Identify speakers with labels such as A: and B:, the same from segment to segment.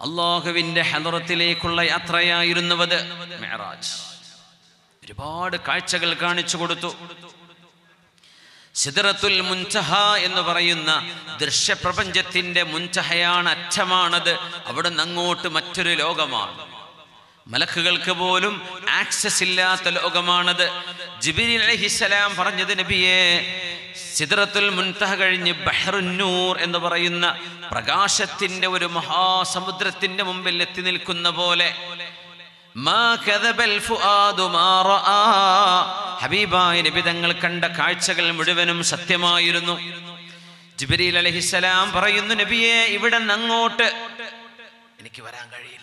A: അള്ളാഹുവിൻ്റെ ഹദറത്തിലേക്കുള്ള യാത്രയായിരുന്നുവത് മെഹറാജ് ഒരുപാട് കാഴ്ചകൾ കാണിച്ചു കൊടുത്തു സിദറത്തുൽ മുൻചഹ എന്ന് പറയുന്ന ദൃശ്യപ്രപഞ്ചത്തിന്റെ മുൻചഹയാണ് അറ്റമാണത് അവിടെ നിന്ന് അങ്ങോട്ട് മറ്റൊരു ലോകമാണ് മലക്കുകൾക്ക് പോലും ആക്സസ് ഇല്ലാത്ത ലോകമാണത് ജിബിരി അലഹിസലാം പറഞ്ഞത് നബിയെ സിദറത്തുൽ മുൻതഹ കഴിഞ്ഞ് ബഹ്റുന്നൂർ എന്ന് പറയുന്ന പ്രകാശത്തിന്റെ ഒരു മഹാസമുദ്രത്തിന്റെ മുമ്പിൽ എത്തി നിൽക്കുന്ന പോലെ മാ കദബൽ ഫുആദു മാ റആ. ഹബീബായ നബി തങ്ങൾ കണ്ട കാഴ്ചകൾ മുഴുവനും സത്യമായിരുന്നു ജിബ്രീൽ അലഹിസലാം പറയുന്നു നബിയെ ഇവിടെ നിന്ന് അങ്ങോട്ട് എനിക്ക് വരാൻ കഴിയില്ല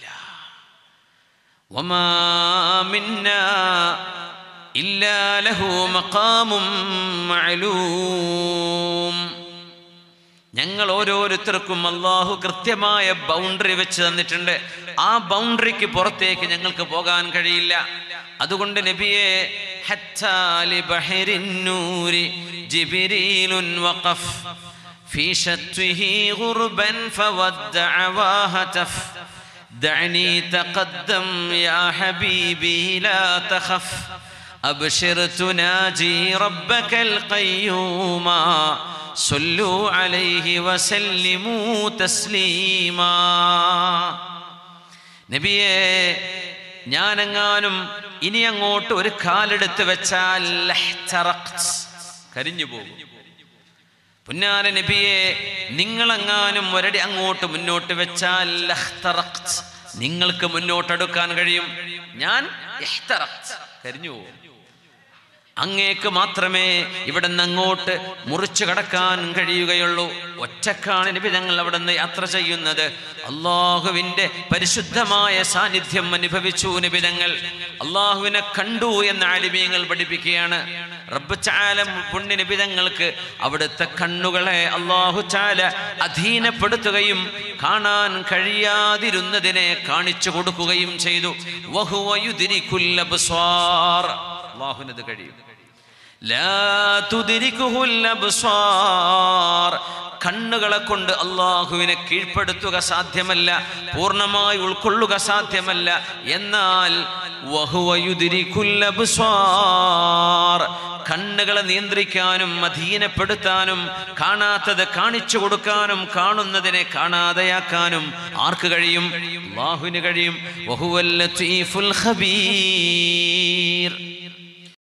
A: വമാ മിന്നാ ഇല്ലാ ലഹു മഖാമും മഅലൂം ഞങ്ങൾ ഓരോരുത്തർക്കും അള്ളാഹു കൃത്യമായ ബൗണ്ടറി വെച്ച് തന്നിട്ടുണ്ട് ആ ബൗണ്ടറിക്ക് പുറത്തേക്ക് ഞങ്ങൾക്ക് പോകാൻ കഴിയില്ല അതുകൊണ്ട് നബിയെ ഹത്താ ലി നൂരി ജിബ്രീലുൻ വഖഫ് في شتوه غربا فودع وهتف دعني تقدم يا حبيبي لا تخف أبشر تناجي ربك القيوم صلوا عليه وسلموا تسليما നബിയെ ഞാനെങ്ങാനും ഇനി അങ്ങോട്ട് ഒരു കാലെടുത്ത് വെച്ചാൽ ലഹ്തറഖ്ത്, കരിഞ്ഞു പോകും പുന്നാര നബിയെ നിങ്ങളെങ്ങാനും ഒരടി അങ്ങോട്ട് മുന്നോട്ട് വെച്ചാൽ ലഹ്തറഖ്ത്, നിങ്ങൾക്ക് മുന്നോട്ടെടുക്കാൻ കഴിയും ഞാൻ ഇഹ്തറഖ്ത്, കരിഞ്ഞു പോകും അങ്ങേക്ക് മാത്രമേ ഇവിടെ നിന്ന് അങ്ങോട്ട് മുറിച്ചു കടക്കാൻ കഴിയുകയുള്ളൂ ഒറ്റക്കാണ് നബി ഞങ്ങൾ അവിടെ നിന്ന് യാത്ര ചെയ്യുന്നത് അള്ളാഹുവിൻ്റെ പരിശുദ്ധമായ സാന്നിധ്യം അനുഭവിച്ചു നബി ഞങ്ങൾ അള്ളാഹുവിനെ കണ്ടു എന്ന ആലിമീങ്ങൾ പഠിപ്പിക്കുകയാണ് റബ്ബ് ചാല പുണ്യ നിബിതങ്ങൾക്ക് അവിടുത്തെ കണ്ണുകളെ അള്ളാഹു ചാല അധീനപ്പെടുത്തുകയും കാണാൻ കഴിയാതിരുന്നതിനെ കാണിച്ചു കൊടുക്കുകയും ചെയ്തു വഹുവയുദിരിക്കുൽ അബ്സ്വാർ അള്ളാഹുവിനത് കഴിയും ലാ തുദിരിക്കുഹുൽ അബ്സ്വാർ. കണ്ണുകളെ കൊണ്ട് അള്ളാഹുവിനെ കീഴ്പ്പെടുത്തുക സാധ്യമല്ല പൂർണ്ണമായി ഉൾക്കൊള്ളുക സാധ്യമല്ല എന്നാൽ വഹുവ യുദിരിക്കുൽ അബ്സ്വാർ. കണ്ണുകളെ നിയന്ത്രിക്കാനും അധീനപ്പെടുത്താനും കാണാത്തത് കാണിച്ചു കൊടുക്കാനും കാണുന്നതിനെ കാണാതെയാക്കാനും ആർക്ക് കഴിയും അള്ളാഹുവിന് കഴിയും വഹുവൽ ലത്തീഫുൽ ഖബീർ